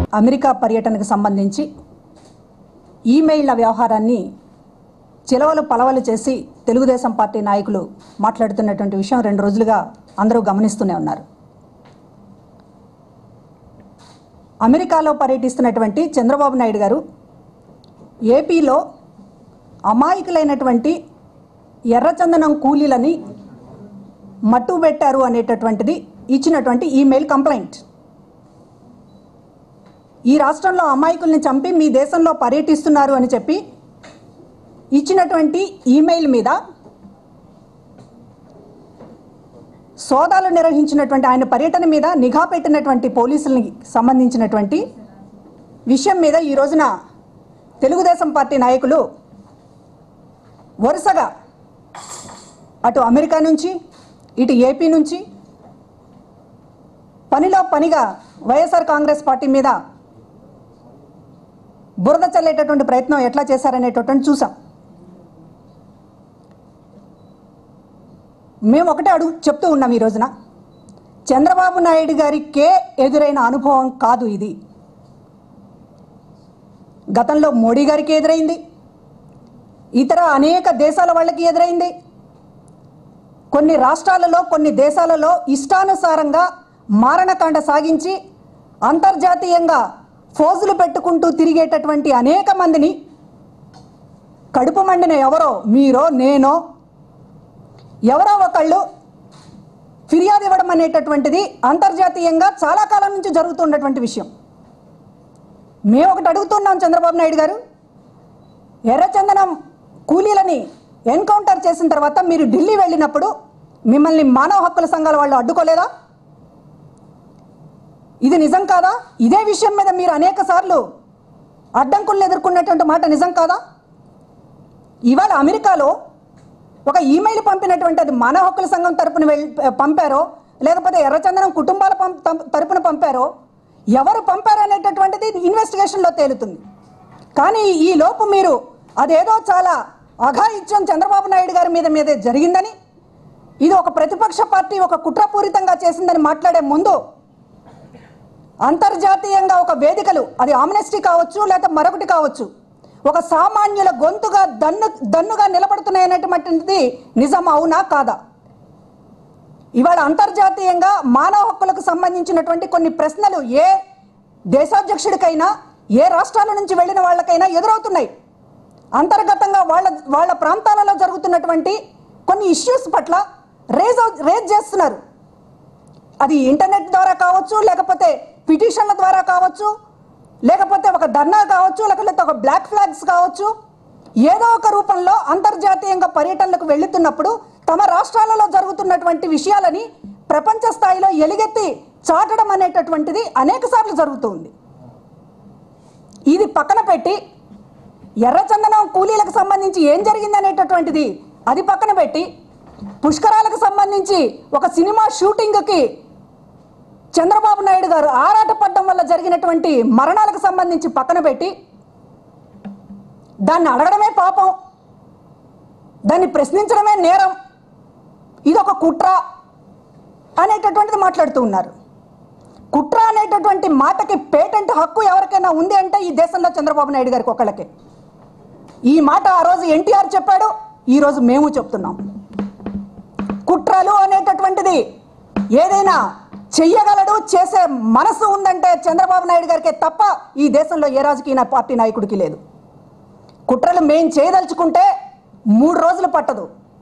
America పర్యటనకు సంబంధించి ఈమెయిళ్ల వ్యవహారాన్ని చిలవలు పలవలు చేసి తెలుగుదేశం పార్టీ నాయకులు మాట్లాడుతున్నటువంటి విషయం రెండు రోజులుగా అందరూ గమనిస్తూనే ఉన్నారు అమెరికాలో పర్యటిస్తున్నటువంటి చంద్రబాబు నాయుడు గారు ఏపీలో అమాయకులైనటువంటి ఎర్రచందనం కూలీలని మట్టు పెట్టారు అనేటటువంటిది ఇచ్చినటువంటి ఈమెయిల్ కంప్లైంట్ ఈ రాష్ట్రంలో అమాయకుల్ని చంపి మీ దేశంలో పర్యటిస్తున్నారు అని చెప్పి ఇచ్చినటువంటి ఈమెయిల్ మీద సోదాలు నిర్వహించినటువంటి ఆయన పర్యటన మీద నిఘా పెట్టినటువంటి పోలీసులకి సంబంధించినటువంటి విషయం మీద ఈ రోజున తెలుగుదేశం పార్టీ నాయకులు వరుసగా అటు అమెరికా నుంచి ఇటు ఏపీ నుంచి పనిలో పనిగా వైఎస్ఆర్ కాంగ్రెస్ పార్టీ మీద బురద చల్లేటటువంటి ప్రయత్నం ఎట్లా చేశారనేటటువంటి చూసాం మేము ఒకటే అడుగు చెప్తూ ఉన్నాం ఈ రోజున చంద్రబాబు నాయుడు గారికే ఎదురైన అనుభవం కాదు ఇది గతంలో మోడీ గారికి ఎదురైంది ఇతర అనేక దేశాల వాళ్ళకి ఎదురైంది కొన్ని రాష్ట్రాలలో కొన్ని దేశాలలో ఇష్టానుసారంగా మారణకాండ సాగించి అంతర్జాతీయంగా ఫోజులు పెట్టుకుంటూ తిరిగేటటువంటి అనేక మందిని కడుపు మండిన ఎవరో మీరో నేనో ఎవరో ఒకళ్ళు ఫిర్యాదు ఇవ్వడం అనేటటువంటిది అంతర్జాతీయంగా చాలా కాలం నుంచి జరుగుతున్నటువంటి విషయం మేము ఒకటి అడుగుతున్నాం చంద్రబాబు నాయుడు గారు ఎర్రచందనం కూలీలని ఎన్కౌంటర్ చేసిన తర్వాత మీరు ఢిల్లీ వెళ్ళినప్పుడు మిమ్మల్ని మానవ హక్కుల సంఘాల వాళ్ళు అడ్డుకోలేదా ఇది నిజం కాదా ఇదే విషయం మీద మీరు అనేక సార్లు అడ్డంకులను ఎదుర్కొన్నటువంటి మాట నిజం కాదా ఇవాళ అమెరికాలో ఒక ఈమెయిల్ పంపినటువంటి అది మానవ హక్కుల సంఘం తరపున వెళ్ళి పంపారో లేకపోతే ఎర్రచందనం కుటుంబాల పం- తం- తరపున పంపారో ఎవరు పంపారు అనేటటువంటిది ఇన్వెస్టిగేషన్లో తేలుతుంది కానీ ఈ లోపు మీరు అదేదో చాలా అఘాయిత్యం చంద్రబాబు నాయుడు గారి మీద మీదే జరిగిందని ఇది ఒక ప్రతిపక్ష పార్టీ ఒక కుట్రపూరితంగా చేసిందని మాట్లాడే ముందు అంతర్జాతీయంగా ఒక వేదికలు అది ఆమ్నెస్టీ కావచ్చు లేదా మరొకటి కావచ్చు ఒక సామాన్యుల గొంతుగా దన్ను దన్నుగా నిలబడుతున్నాయనేటువంటిది నిజం అవునా కాదా ఇవాళ అంతర్జాతీయంగా మానవ హక్కులకు సంబంధించినటువంటి కొన్ని ప్రశ్నలు ఏ దేశాధ్యక్షుడికైనా ఏ రాష్ట్రాల నుంచి వెళ్ళిన వాళ్ళకైనా ఎదురవుతున్నాయి అంతర్గతంగా వాళ్ళ వాళ్ళ ప్రాంతాలలో జరుగుతున్నటువంటి కొన్ని ఇష్యూస్ పట్ల రేజ్ అవు- రేజ్ చేస్తున్నారు అది ఇంటర్నెట్ ద్వారా కావచ్చు లేకపోతే పిటిషన్ల ద్వారా కావచ్చు లేకపోతే ఒక ధర్నా కావచ్చు లేకపోతే ఒక బ్లాక్ ఫ్లాగ్స్ కావచ్చు ఏదో ఒక రూపంలో అంతర్జాతీయంగా పర్యటనలకు వెళుతున్నప్పుడు తమ రాష్ట్రాలలో జరుగుతున్నటువంటి విషయాలని ప్రపంచ స్థాయిలో ఎలుగెత్తి చాటడం అనేటటువంటిది అనేక సార్లు జరుగుతుంది ఇది పక్కన పెట్టి ఎర్రచందనం కూలీలకు సంబంధించి ఏం జరిగింది అనేటటువంటిది అది పక్కన పెట్టి పుష్కరాలకు సంబంధించి ఒక సినిమా షూటింగ్కి చంద్రబాబు నాయుడు గారు ఆరాటపడడం వల్ల జరిగినటువంటి మరణాలకు సంబంధించి పక్కన పెట్టి దాన్ని అడగడమే పాపం దాన్ని ప్రశ్నించడమే నేరం ఇది ఒక కుట్ర అనేటటువంటిది మాట్లాడుతూ ఉన్నారు కుట్ర అనేటటువంటి మాటకి పేటెంట్ హక్కు ఎవరికైనా ఉంది అంటే ఈ దేశంలో చంద్రబాబు నాయుడు గారికి ఒకళ్ళకే ఈ మాట ఆ రోజు ఎన్టీఆర్ చెప్పాడు ఈ రోజు మేము చెప్తున్నాం కుట్రలు అనేటటువంటిది ఏదైనా చెయ్యగలడు చేసే మనసు ఉందంటే చంద్రబాబు నాయుడు గారికే తప్ప ఈ దేశంలో ఏ రాజకీయ పార్టీ నాయకుడికి లేదు కుట్రలు మేం చేయదలుచుకుంటే మూడు రోజులు పట్టదు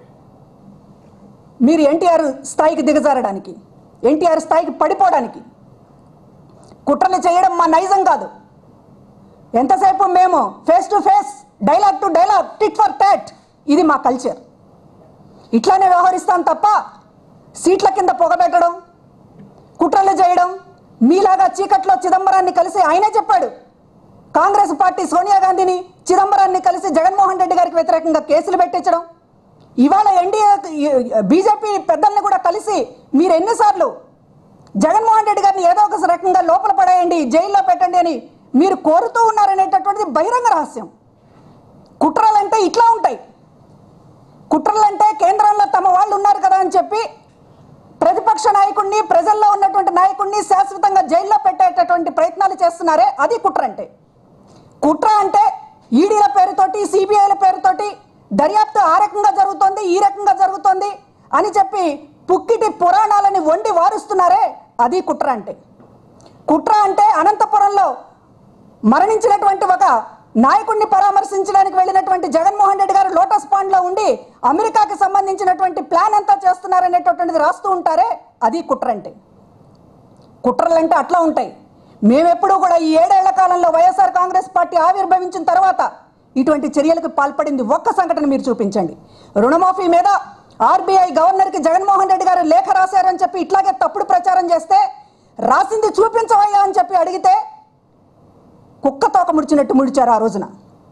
మీరు ఎన్టీఆర్ స్థాయికి దిగజారడానికి ఎన్టీఆర్ స్థాయికి పడిపోవడానికి కుట్రలు చేయడం మా నైజం కాదు ఎంతసేపు మేము face to face dialogue to dialogue tit for tat ఇది మా కల్చర్ ఇట్లానే వ్యవహరిస్తాం తప్ప సీట్ల కింద పొగబెట్టడం కుట్రలు చేయడం మీలాగా చీకట్లో చిదంబరాన్ని కలిసి ఆయనే చెప్పాడు కాంగ్రెస్ పార్టీ సోనియా గాంధీని చిదంబరాన్ని కలిసి జగన్మోహన్ రెడ్డి గారికి వ్యతిరేకంగా కేసులు పెట్టించడం ఇవాళ ఎన్డీఏ బీజేపీ పెద్దల్ని కూడా కలిసి మీరు ఎన్నిసార్లు జగన్మోహన్ రెడ్డి గారిని ఏదో ఒక రకంగా లోపల పడేయండి జైల్లో పెట్టండి అని మీరు కోరుతూ ఉన్నారనేటటువంటిది బహిరంగ రహస్యం కుట్రలంటే ఇట్లా ఉంటాయి కుట్రలంటే కేంద్రంలో తమ వాళ్ళు ఉన్నారు కదా అని చెప్పి ప్రతిపక్ష నాయకుడిని ప్రజల్లో ఉన్నటువంటి నాయకుడిని అందరినీ శాశ్వతంగా జైల్లో పెట్టేటటువంటి ప్రయత్నాలు చేస్తున్నారే అది కుట్ర అంటే కుట్ర అంటే ఈడీల పేరుతోటి సిబిఐల పేరుతోటి దర్యాప్తు ఆ రకంగా జరుగుతోంది ఈ రకంగా జరుగుతోంది అని చెప్పి పుక్కిటి పురాణాలని వండి వారుస్తున్నారే అది కుట్ర అంటే కుట్ర అంటే అనంతపురంలో మరణించినటువంటి ఒక నాయకుడిని పరామర్శించడానికి వెళ్ళినటువంటి జగన్మోహన్ రెడ్డి గారు లోటస్ పాండ్ లో ఉండి అమెరికాకి సంబంధించినటువంటి ప్లాన్ అంతా చేస్తున్నారనేటటువంటిది రాస్తూ ఉంటారే అది కుట్ర అంటే కుట్రలు అంటే అట్లా ఉంటాయి మేమెప్పుడూ కూడా ఈ ఏడేళ్ల కాలంలో వైఎస్ఆర్ కాంగ్రెస్ పార్టీ ఆవిర్భవించిన తర్వాత ఇటువంటి చర్యలకు పాల్పడింది ఒక్క సంఘటన మీరు చూపించండి రుణమాఫీ మీద ఆర్బీఐ గవర్నర్కి జగన్మోహన్ రెడ్డి గారు లేఖ రాశారని చెప్పి ఇట్లాగే తప్పుడు ప్రచారం చేస్తే రాసింది చూపించవయ్యా అని చెప్పి అడిగితే కుక్క తోక ముడిచినట్టు ముడిచారు ఆ రోజున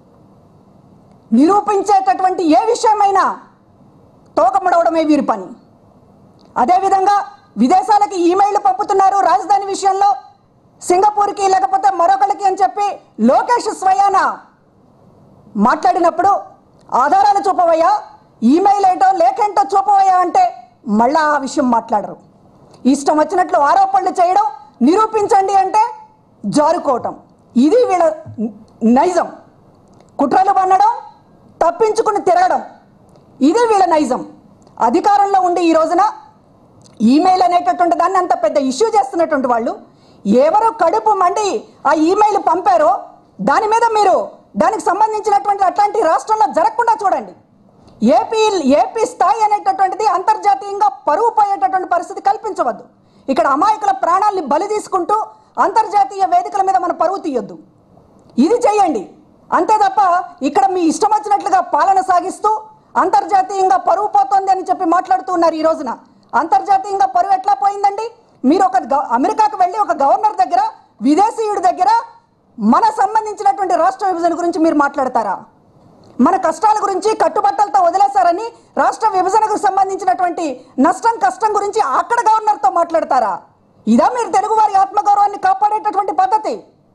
నిరూపించేటటువంటి ఏ విషయమైనా తోక ముడవడమే వీరి పని అదేవిధంగా విదేశాలకి ఈమెయిల్ పంపుతున్నారు రాజధాని విషయంలో సింగపూర్కి లేకపోతే మరొకరికి అని చెప్పి లోకేష్ స్వయాన మాట్లాడినప్పుడు ఆధారాలు చూపవయ్యా ఈమెయిల్ ఏంటో లేఖేంటో చూపవయ్యా అంటే మళ్ళా ఆ విషయం మాట్లాడరు ఇష్టం వచ్చినట్లు ఆరోపణలు చేయడం నిరూపించండి అంటే జారుకోవటం ఇది వీళ్ళ నైజం కుట్రలు పన్నడం తప్పించుకుని తిరగడం ఇది వీళ్ళ నైజం అధికారంలో ఉండి ఈ రోజున ఈమెయిల్ అనేటటువంటి దాన్ని అంత పెద్ద ఇష్యూ చేస్తున్నటువంటి వాళ్ళు ఎవరు కడుపు మండి ఆ ఈమెయిల్ పంపారో దాని మీద మీరు దానికి సంబంధించినటువంటి అట్లాంటి రాష్ట్రంలో జరగకుండా చూడండి ఏపీ ఏపీ స్థాయి అనేటటువంటిది అంతర్జాతీయంగా పరువు పోయేటటువంటి పరిస్థితి కల్పించవద్దు ఇక్కడ అమాయకుల ప్రాణాల్ని బలి తీసుకుంటూ అంతర్జాతీయ వేదికల మీద మన పరువు తీయొద్దు ఇది చేయండి అంతే తప్ప ఇక్కడ మీ ఇష్టం వచ్చినట్లుగా పాలన సాగిస్తూ అంతర్జాతీయంగా పరువు పోతోంది అని చెప్పి మాట్లాడుతూ ఉన్నారు ఈ రోజున అంతర్జాతీయంగా పరువు ఎట్లా పోయిందండి మీరు ఒక గవ- అమెరికాకు వెళ్ళి ఒక గవర్నర్ దగ్గర విదేశీయుడి దగ్గర మన సంబంధించినటువంటి రాష్ట్ర విభజన గురించి మీరు మాట్లాడతారా మన కష్టాల గురించి కట్టుబట్టలతో వదిలేశారని రాష్ట్ర విభజనకు సంబంధించినటువంటి నష్టం కష్టం గురించి అక్కడ గవర్నర్తో మాట్లాడతారా ఇదా మీరు తెలుగువారి ఆత్మగౌరవాన్ని కాపాడేటటువంటి పద్ధతి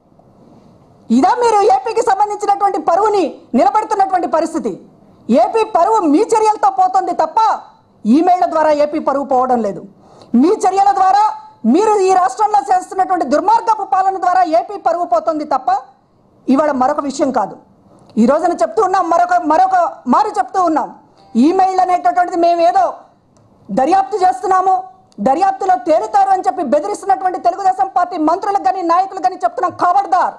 ఇదా మీరు ఏపీకి సంబంధించినటువంటి పరువుని నిలబెడుతున్నటువంటి పరిస్థితి ఏపీ పరువు మీ చర్యలతో పోతుంది తప్ప ఈమెయిళ్ల ద్వారా ఏపీ పరువు పోవడం లేదు మీ చర్యల ద్వారా మీరు ఈ రాష్ట్రంలో చేస్తున్నటువంటి దుర్మార్గపు పాలన ద్వారా ఏపీ పరువు పోతుంది తప్ప ఇవాళ మరొక విషయం కాదు ఈ రోజున చెప్తూ ఉన్నాం మరొక మరొక మారు చెప్తూ ఉన్నాం ఈమెయిల్ అనేటటువంటిది మేము ఏదో దర్యాప్తు చేస్తున్నాము దర్యాప్తులో తేలుతారు అని చెప్పి బెదిరిస్తున్నటువంటి తెలుగుదేశం పార్టీ మంత్రులకు కానీ నాయకులకు కానీ చెప్తున్నాం ఖబర్దార్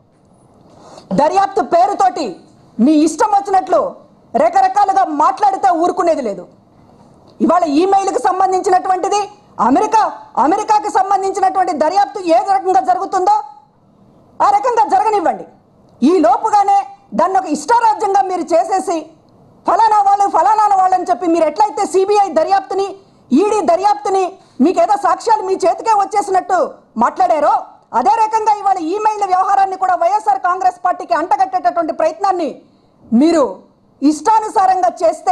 దర్యాప్తు పేరుతోటి మీ ఇష్టం వచ్చినట్లు రకరకాలుగా మాట్లాడితే ఊరుకునేది లేదు ఇవాళ ఈమెయిల్కి సంబంధించినటువంటిది అమెరికా అమెరికాకి సంబంధించినటువంటి దర్యాప్తు ఏ రకంగా జరుగుతుందో ఆ రకంగా జరగనివ్వండి ఈ లోపుగానే దాన్ని ఒక ఇష్టారాజ్యంగా మీరు చేసేసి ఫలానా వాళ్ళు ఫలానా వాళ్ళని చెప్పి మీరు ఎట్లయితే సిబిఐ దర్యాప్తుని ఈడీ దర్యాప్తుని మీకేదో సాక్ష్యాలు మీ చేతికే వచ్చేసినట్టు మాట్లాడారో అదే రకంగా ఇవాళ ఈమెయిల్ వ్యవహారాన్ని కూడా వైఎస్ఆర్ కాంగ్రెస్ పార్టీకి అంటగట్టేటటువంటి ప్రయత్నాన్ని మీరు ఇష్టానుసారంగా చేస్తే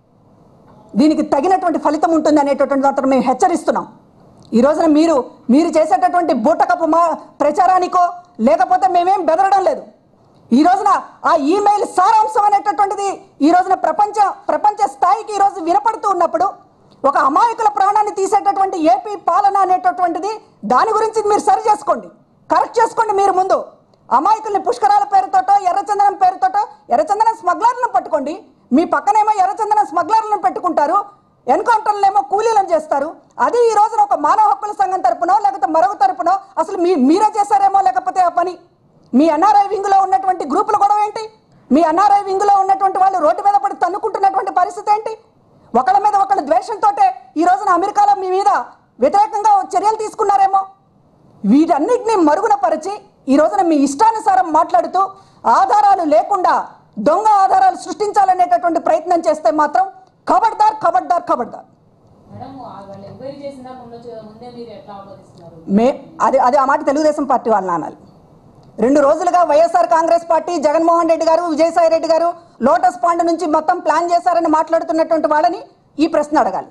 దీనికి తగినటువంటి ఫలితం ఉంటుంది అనేటటువంటి మాత్రం మేము హెచ్చరిస్తున్నాం ఈ రోజున మీరు మీరు చేసేటటువంటి బూటకపు మా ప్రచారానికో లేకపోతే మేమేం బెదరడం లేదు ఈ రోజున ఆ ఈమెయిల్ సారాంశం అనేటటువంటిది ఈ రోజున ప్రపంచ ప్రపంచ స్థాయికి ఈ రోజు వినపడుతూ ఉన్నప్పుడు ఒక అమాయకుల ప్రాణాన్ని తీసేటటువంటి ఏపీ పాలన అనేటటువంటిది దాని గురించి మీరు సరి చేసుకోండి కరెక్ట్ చేసుకోండి మీరు ముందు అమాయకుల్ని పుష్కరాల పేరుతోటో ఎర్రచందనం పేరుతోటో ఎర్రచందనం స్మగ్లర్లను పట్టుకోండి మీ పక్కనేమో ఎర్రచందనం స్మగ్లర్లను పెట్టుకుంటారు ఎన్కౌంటర్లేమో కూలీలను చేస్తారు అది ఈ రోజున ఒక మానవ హక్కుల సంఘం తరపునో లేకపోతే మరొక తరపునో అసలు మీ మీరే చేశారేమో లేకపోతే ఆ పని మీ ఎన్ఆర్ఐ వింగ్లో ఉన్నటువంటి గ్రూపుల గొడవ ఏంటి మీ ఎన్ఆర్ఐ వింగ్లో ఉన్నటువంటి వాళ్ళు రోడ్డు మీద పడి తన్నుకుంటున్నటువంటి పరిస్థితి ఏంటి ఒకళ్ళ మీద ఒకళ్ళ ద్వేషంతో ఈ రోజున అమెరికాలో మీ మీద వ్యతిరేకంగా చర్యలు తీసుకున్నారేమో వీటన్నిటిని మరుగున పరిచి ఈ రోజున మీ ఇష్టానుసారం మాట్లాడుతూ ఆధారాలు లేకుండా దొంగ ఆధారాలు సృష్టించాలనేటటువంటి ప్రయత్నం చేస్తే మాత్రం ఖబర్దార్ ఖబర్దార్ ఖబర్దార్ మేడం ఆ వాళ్ళు ఎంక్వైరీ చేసిన ముందు ముందే మీరు ఎట్లా ఆమోదిస్తున్నారు మే అది అది ఆ మాట తెలుగుదేశం పార్టీ వాళ్ళని అనాలి రెండు రోజులుగా వైఎస్ఆర్ కాంగ్రెస్ పార్టీ జగన్మోహన్ రెడ్డి గారు విజయసాయి రెడ్డి గారు లోటస్ పాండ్ నుంచి మొత్తం ప్లాన్ చేశారని మాట్లాడుతున్నటువంటి వాళ్ళని ఈ ప్రశ్న అడగాలి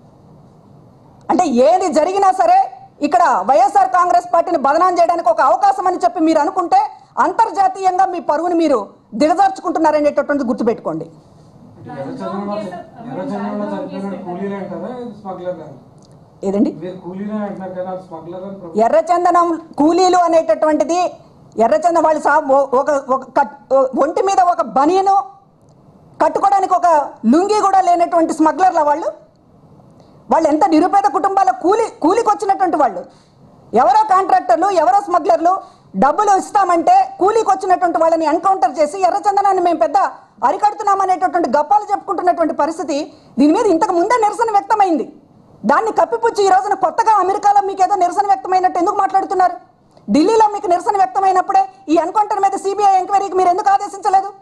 అంటే ఏది జరిగినా సరే ఇక్కడ వైఎస్ఆర్ కాంగ్రెస్ పార్టీని బదనాం చేయడానికి ఒక అవకాశం అని చెప్పి మీరు అనుకుంటే అంతర్జాతీయంగా మీ పరువుని మీరు దిగజార్చుకుంటున్నారనేటటువంటిది గుర్తుపెట్టుకోండి ఎర్రచంద్రంలో ఎర్రచంద్రంలో చనిపోయిన కూలీలు అంటారా స్మగ్లర్ ఏదండి మీరు కూలీనే అంటున్నారు కానీ అది స్మగ్లర్ అని ప్రభుత్వం ఎర్రచందనం కూలీలు అనేటటువంటిది ఎర్రచందనం వాళ్ళు సా ఓ- ఒక ఒక కట్- ఒంటి మీద ఒక బనియను కట్టుకోవడానికి ఒక లుంగి కూడా లేనటువంటి స్మగ్లర్ల వాళ్ళు వాళ్ళు ఎంత నిరుపేద కుటుంబాల కూలి కూలికి వచ్చినటువంటి వాళ్ళు ఎవరో కాంట్రాక్టర్లు ఎవరో స్మగ్లర్లు డబ్బులు ఇస్తామంటే కూలీకి వచ్చినటువంటి వాళ్ళని ఎన్కౌంటర్ చేసి ఎర్రచందనాన్ని మేము పెద్ద అరికడుతున్నామనేటటువంటి గప్పాలు చెప్పుకుంటున్నటువంటి పరిస్థితి దీని మీద ఇంతకు ముందే నిరసన వ్యక్తమైంది దాన్ని కప్పిపుచ్చి ఈ రోజున కొత్తగా అమెరికాలో మీకు ఏదో నిరసన వ్యక్తమైనట్టు ఎందుకు మాట్లాడుతున్నారు ఢిల్లీలో మీకు నిరసన వ్యక్తమైనప్పుడే ఈ ఎన్కౌంటర్ మీద సిబిఐ ఎంక్వైరీకి మీరు ఎందుకు ఆదేశించలేదు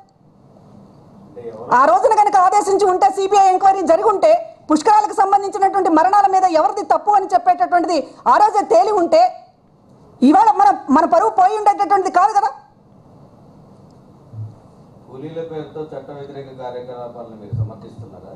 ఆ రోజున కనుక ఆదేశించి ఉంటే సిబిఐ ఎంక్వైరీ జరిగి ఉంటే పుష్కరాలకు సంబంధించినటువంటి మరణాల మీద ఎవరిది తప్పు అని చెప్పేటటువంటిది ఆ రోజే తేలి ఉంటే ఇవాళ మన మన పరువు పోయి ఉండేటటువంటిది కాదు కదా కూలీల పేరుతో చట్ట వ్యతిరేక కార్యకలాపాలను మీరు సమర్థిస్తున్నారా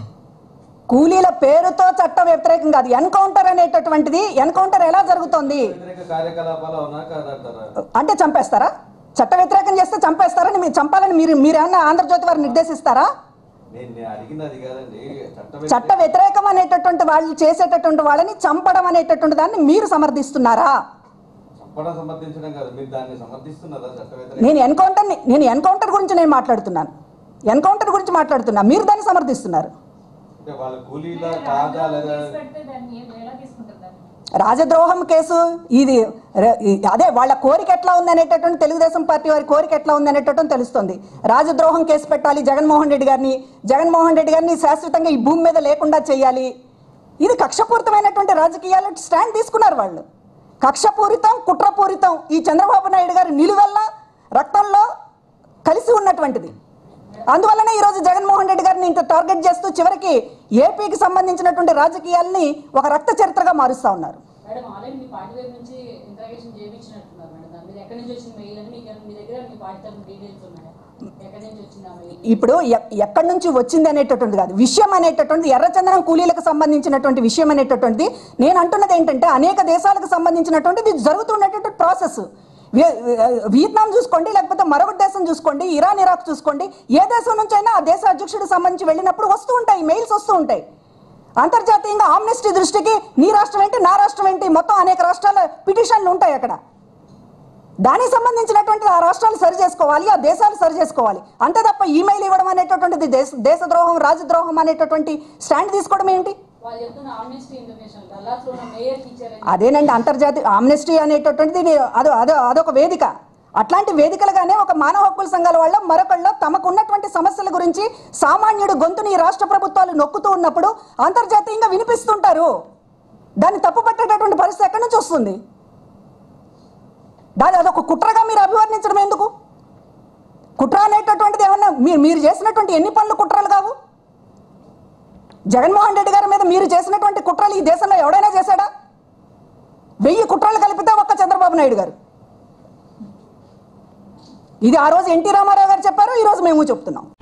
కూలీల పేరుతో చట్ట వ్యతిరేకం కాదు ఎన్కౌంటర్ అనేటటువంటిది ఎన్కౌంటర్ ఎలా జరుగుతోంది వ్యతిరేక కార్యకలాపాలు అవునా కాదంటారా అంటే చంపేస్తారా చట్ట వ్యతిరేకం చేస్తే చంపేస్తారని మీరు చంపాలని మీరు మీరేమన్నా ఆంధ్రజ్యోతి వారు నిర్దేశిస్తారా నేను నేను అడిగింది అది కాదండి చట్ట చట్ట వ్యతిరేకం అనేటటువంటి వాళ్ళు చేసేటటువంటి వాళ్ళని చంపడం అనేటటువంటి దాన్ని మీరు సమర్థిస్తున్నారా చంపడం సమర్థించడం కాదు మీరు దాన్ని సమర్థిస్తున్నారా చట్ట వ్యతిరేక నేను ఎన్కౌంటర్ని నేను ఎన్కౌంటర్ గురించి నేను మాట్లాడుతున్నాను ఎన్కౌంటర్ గురించి మాట్లాడుతున్నా మీరు దాన్ని సమర్థిస్తున్నారు అంటే వాళ్ళ కూలీల కాదా లేదా కేసు పెడితే దాన్ని ఏం- ఎలా తీసుకుంటారు దాన్ని రాజద్రోహం కేసు ఇది ర- ఈ- అదే వాళ్ళ కోరిక ఎట్లా ఉంది అనేటటువంటి తెలుగుదేశం పార్టీ వారి కోరిక ఎట్లా ఉంది అనేటటువంటి తెలుస్తుంది రాజద్రోహం కేసు పెట్టాలి జగన్మోహన్ రెడ్డి గారిని జగన్మోహన్ రెడ్డి గారిని శాశ్వతంగా ఈ భూమి మీద లేకుండా చేయాలి ఇది కక్షపూరితమైనటువంటి రాజకీయాలు స్టాండ్ తీసుకున్నారు వాళ్ళు కక్షపూరితం కుట్రపూరితం ఈ చంద్రబాబు నాయుడు గారి నిలువెల్ల రక్తంలో కలిసి ఉన్నటువంటిది అందువల్లనే ఈరోజు జగన్మోహన్ రెడ్డి గారిని ఇంత టార్గెట్ చేస్తూ చివరికి ఏపీకి సంబంధించినటువంటి రాజకీయాల్ని ఒక రక్త చరిత్రగా మారుస్తా ఉన్నారు మేడం ఆల్రెడీ మీ పార్టీ వైపు నుంచి ఇంటరాగేషన్ చేయించినట్టున్నారు మేడం దాని మీద ఎక్కడి నుంచి వచ్చిన మెయిల్ అని మీకు మీ దగ్గర మీ పార్టీ తరఫున డీటెయిల్స్ ఉన్నాయా ఎక్కడి నుంచి వచ్చింది ఆ మెయిల్ ఇప్పుడు ఎ- ఎక్కడి నుంచి వచ్చింది అనేటటువంటిది కాదు విషయం అనేటటువంటిది ఎర్రచందనం కూలీలకు సంబంధించినటువంటి విషయం అనేటటువంటిది నేను అంటున్నది ఏంటంటే అనేక దేశాలకు సంబంధించినటువంటిది జరుగుతున్నటువంటి ప్రాసెస్ వి- వియత్నాం చూసుకోండి లేకపోతే మరొక దేశం చూసుకోండి ఇరాన్ ఇరాక్ చూసుకోండి ఏ దేశం నుంచి అయినా ఆ దేశ అధ్యక్షుడికి సంబంధించి వెళ్ళినప్పుడు వస్తూ ఉంటాయి మెయిల్స్ వస్తూ ఉంటాయి అంతర్జాతీయంగా ఆమ్నెస్టీ దృష్టికి నీ రాష్ట్రం ఏంటి నా రాష్ట్రం ఏంటి మొత్తం అనేక రాష్ట్రాల పిటిషన్లు ఉంటాయి అక్కడ దానికి సంబంధించినటువంటి ఆ రాష్ట్రాలు సరి చేసుకోవాలి ఆ దేశాలు సరి చేసుకోవాలి అంతే తప్ప ఈమెయిల్ ఇవ్వడం అనేటటువంటిది దేశ దేశద్రోహం రాజద్రోహం అనేటటువంటి స్టాండ్ తీసుకోవడం ఏంటి వాళ్ళు చెప్తున్న ఆమ్నెస్టీ ఇంటర్నేషనల్ డల్లాస్ లో ఉన్న మేయర్ టీచర్ అని అదేనండి అంతర్జాతీయ ఆమ్నెస్టీ అనేటటువంటిది అదో అదో అదొక వేదిక అట్లాంటి వేదికలుగానే ఒక మానవ హక్కుల సంఘాల వల్ల మరొకళ్ళు తమకు ఉన్నటువంటి సమస్యల గురించి సామాన్యుడు గొంతుని ఈ రాష్ట్ర ప్రభుత్వాలు నొక్కుతూ ఉన్నప్పుడు అంతర్జాతీయంగా వినిపిస్తుంటారు దాన్ని తప్పుపట్టేటటువంటి పరిస్థితి ఎక్కడి నుంచి వస్తుంది దాని అదొక కుట్రగా మీరు అభివర్ణించడం ఎందుకు కుట్ర అనేటటువంటిది ఏమన్నా మీరు మీరు చేసినటువంటి ఎన్ని పనులు కుట్రలు కావు జగన్మోహన్ రెడ్డి గారి మీద మీరు చేసినటువంటి కుట్రలు ఈ దేశంలో ఎవడైనా చేశాడా వెయ్యి కుట్రలు కలిపితే ఒక్క చంద్రబాబు నాయుడు గారు ఇది ఆ రోజు ఎన్టీ రామారావు గారు చెప్పారు ఈ రోజు మేము చెప్తున్నాం